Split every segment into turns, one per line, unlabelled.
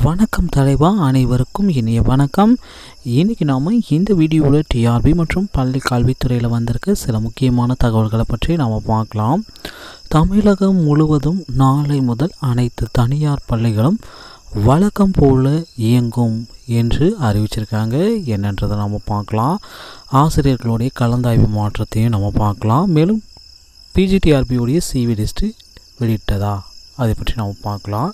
வணக்கம் தலைவா அனைவருக்கும் இனிய வணக்கம் இன்றைக்கி நாம் இந்த வீடியோவில் டிஆர்பி மற்றும் பள்ளி கல்வித்துறையில் வந்திருக்க சில முக்கியமான தகவல்களை பற்றி நாம் பார்க்கலாம் தமிழகம் முழுவதும் நாளை முதல் அனைத்து தனியார் பள்ளிகளும் வழக்கம் போல இயங்கும் என்று அறிவிச்சிருக்காங்க என்னன்றதை நம்ம பார்க்கலாம் ஆசிரியர்களுடைய கலந்தாய்வு மாற்றத்தையும் நம்ம பார்க்கலாம் மேலும் பிஜிடிஆர்பியுடைய சிவி லிஸ்ட்டு வெளியிட்டதா அதை பற்றி நாம் பார்க்கலாம்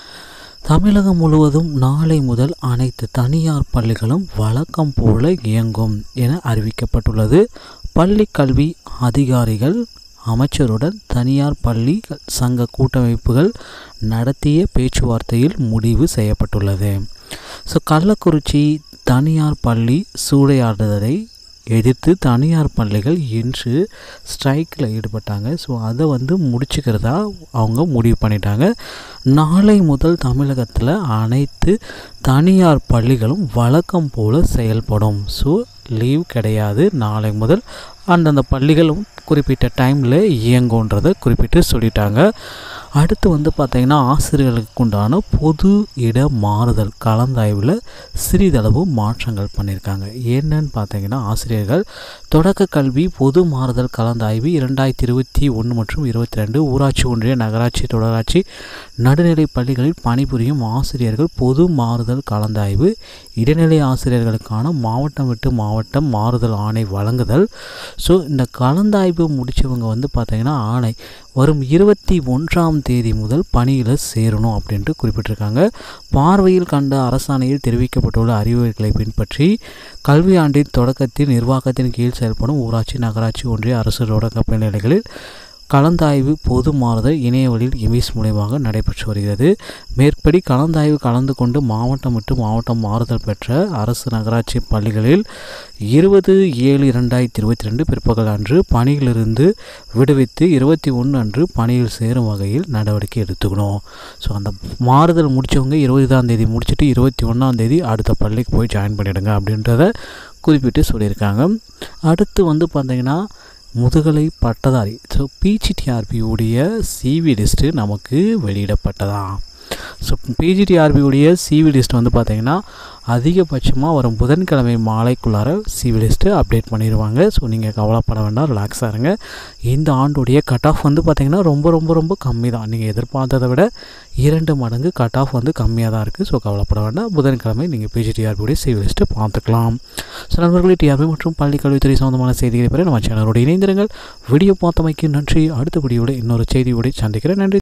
தமிழகம் முழுவதும் நாளை முதல் அனைத்து தனியார் பள்ளிகளும் வழக்கம் போல இயங்கும் என அறிவிக்கப்பட்டுள்ளது பள்ளி கல்வி அதிகாரிகள் அமைச்சருடன் தனியார் பள்ளி சங்க கூட்டமைப்புகள் நடத்திய பேச்சுவார்த்தையில் முடிவு செய்யப்பட்டுள்ளது ஸோ கள்ளக்குறிச்சி தனியார் பள்ளி சூறையாடுதலை எதிர்த்து தனியார் பள்ளிகள் இன்று ஸ்ட்ரைக்கில் ஈடுபட்டாங்க ஸோ அதை வந்து முடிச்சுக்கிறதா அவங்க முடிவு பண்ணிட்டாங்க நாளை முதல் தமிழகத்தில் அனைத்து தனியார் பள்ளிகளும் வழக்கம் போல் செயல்படும் ஸோ லீவ் கிடையாது நாளை முதல் அந்தந்த பள்ளிகளும் குறிப்பிட்ட டைமில் இயங்குன்றதை குறிப்பிட்டு சொல்லிட்டாங்க அடுத்து வந்து பார்த்திங்கன்னா ஆசிரியர்களுக்கு உண்டான பொது இட மாறுதல் கலந்தாய்வில் சிறிதளவு மாற்றங்கள் பண்ணியிருக்காங்க என்னன்னு பார்த்தீங்கன்னா ஆசிரியர்கள் தொடக்க கல்வி பொது மாறுதல் கலந்தாய்வு இரண்டாயிரத்தி இருபத்தி ஒன்று மற்றும் இருபத்தி ரெண்டு ஊராட்சி ஒன்றிய நகராட்சி தொடராட்சி நடுநிலை பள்ளிகளில் பணிபுரியும் ஆசிரியர்கள் பொது மாறுதல் கலந்தாய்வு இடைநிலை ஆசிரியர்களுக்கான மாவட்டம் விட்டு மாவட்டம் மாறுதல் ஆணை வழங்குதல் ஸோ இந்த கலந்தாய்வு முடித்தவங்க வந்து பார்த்திங்கன்னா ஆணை வரும் இருபத்தி ஒன்றாம் தேதி முதல் பணியில் சேரணும் அப்படின்ட்டு குறிப்பிட்டிருக்காங்க பார்வையில் கண்ட அரசாணையில் தெரிவிக்கப்பட்டுள்ள அறிவுரைகளை பின்பற்றி கல்வியாண்டின் தொடக்கத்தில் நிர்வாகத்தின் கீழ் செயல்படும் ஊராட்சி நகராட்சி ஒன்றிய அரசு தொடக்க நிலைகளில் கலந்தாய்வு பொது மாறுதல் இணைய வழியில் இமேஸ் மூலயமாக நடைபெற்று வருகிறது மேற்படி கலந்தாய்வு கலந்து கொண்டு மாவட்டம் விட்டு மாவட்டம் மாறுதல் பெற்ற அரசு நகராட்சி பள்ளிகளில் இருபது ஏழு இரண்டாயிரத்தி இருபத்தி ரெண்டு பிற்பகல் அன்று பணியிலிருந்து விடுவித்து இருபத்தி ஒன்று அன்று பணியில் சேரும் வகையில் நடவடிக்கை எடுத்துக்கணும் ஸோ அந்த மாறுதல் முடித்தவங்க இருபதாம் தேதி முடிச்சுட்டு இருபத்தி ஒன்றாம் தேதி அடுத்த பள்ளிக்கு போய் ஜாயின் பண்ணிவிடுங்க அப்படின்றத குறிப்பிட்டு சொல்லியிருக்காங்க அடுத்து வந்து பார்த்திங்கன்னா முதுகலை பட்டதாரி ஸோ பிஜிடிஆர்பியுடைய சிவி லிஸ்ட்டு நமக்கு வெளியிடப்பட்டதா ஸோ பிஜிடிஆர்பியுடைய சிவி லிஸ்ட் வந்து பார்த்திங்கன்னா அதிகபட்சமாக வரும் புதன்கிழமை மாலைக்குள்ளார சிவி லிஸ்ட்டு அப்டேட் பண்ணிடுவாங்க ஸோ நீங்கள் கவலைப்பட வேண்டாம் ரிலாக்ஸாக இருங்க இந்த ஆண்டுடைய கட் ஆஃப் வந்து பார்த்திங்கன்னா ரொம்ப ரொம்ப ரொம்ப கம்மி தான் நீங்கள் எதிர்பார்த்ததை விட இரண்டு மடங்கு கட் ஆஃப் வந்து கம்மியாக தான் இருக்குது ஸோ கவலைப்பட வேண்டாம் புதன்கிழமை நீங்கள் பிஜிடிஆர்பியுடைய சிவி லிஸ்ட்டு பார்த்துக்கலாம் ஸோ நண்பர்களே டிஆர்பி மற்றும் பள்ளி கல்வித்துறை சம்மந்தமான செய்திகளை பெற நம்ம சேனலோடு இணைந்திருங்கள் வீடியோ பார்த்தமைக்கு நன்றி அடுத்த வீடியோட இன்னொரு செய்தியோடு சந்திக்கிறேன் நன்றி